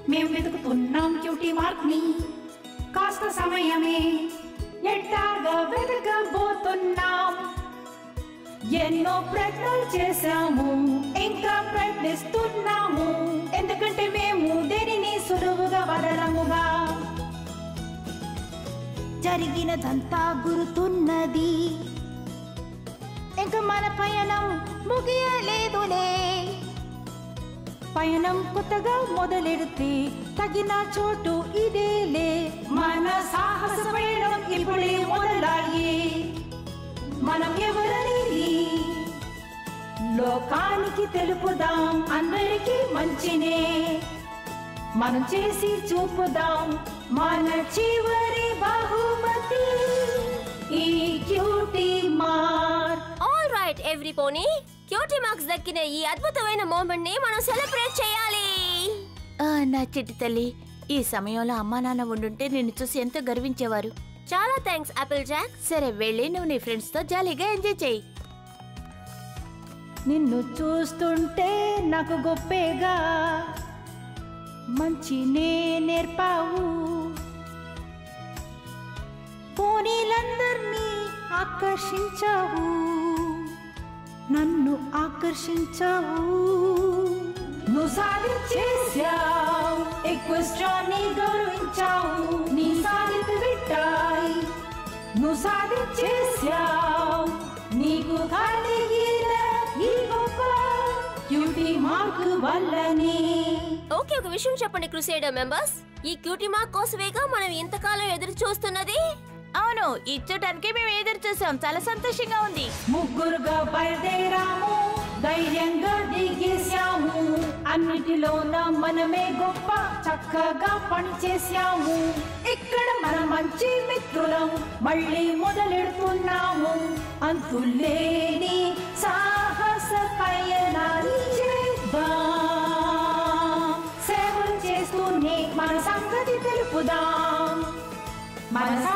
మేము వెతుకుతున్నాం cutie mark ని కాస్త సమయమే ఎట్టాగా వెతకబోతున్నాం ఎన్నో ప్రయత్నాలు చేశాము ఇంకా ప్రయత్నిస్తున్నాము ఎందుకంటే మేము దేనిని సులువుగా వదలముగా జరిగినదంతా గురుతున్నది ఇంకా మన పయనం ముగియలేదులే పయనం కొత్తగా మొదలెడితే తగిన చోటు ఇదేలే మన సాహస పయనం ఇప్పుడే మొదలయ్యి మనం ఎవరనేది లోకానికి తెలుపుదాం అందరికీ మంచినే మనం చేసి చూపుదాం మన చివరి బహుమతి ఈ cutie mark all right every pony cutie marks దక్కిన ఈ అద్భుతమైన మూమెంట్ ని మనం సెలబ్రేట్ చేయాలి ఆ, నా చిట్టి తల్లి ఈ సమయంలో అమ్మా నాన్న ఉండుంటే నిన్ను చూసి ఎంతో గర్వించేవారు చాలా థ్యాంక్స్ ఆపిల్ జాక్ సరే వెళ్ళి నువ్వు నీ ఫ్రెండ్స్ తో జాలీగా ఎంజాయ్ చేయి నిన్ను చూస్తుంటే నాకు గొప్పేగా మంచి నే నేర్పావు పోనీలందర్నీ ఆకర్షించావు నన్ను ఆకర్షించావు నువ్వు సాధించేశావు ఎక్వెస్ట్రాన్ని గౌరవించావు నీ సాధిత విట్టాయి నువ్వు సాధించేశావు నీకు కలిగిన ఈ గొప్ప క్యూటీ మార్కు వల్లనే ఓకే ఒక విషయం చెప్పండి క్రూసేడర్ మెంబర్స్ ఈ క్యూటీ మార్క్ కోసమేగా మనం ఇంతకాలం ఎదురు చూస్తున్నది అవును ఇచ్చడానికి మేము ఎదురు చూసాం చాలా సంతోషంగా ఉంది ముగ్గురుగా బయలుదేరాము ధైర్యంగా దిగేశాము అన్నిటిలోన మనమే గొప్ప చక్కగా పని చేశాము ఇక్కడ మన మంచి మిత్రులం మళ్ళీ మొదలెడుతున్నాము అంతులేని సాహస పయనాన్ని చేద్దాం సేవలు చేస్తూనే మన సంగతి తెలుపుదాం మన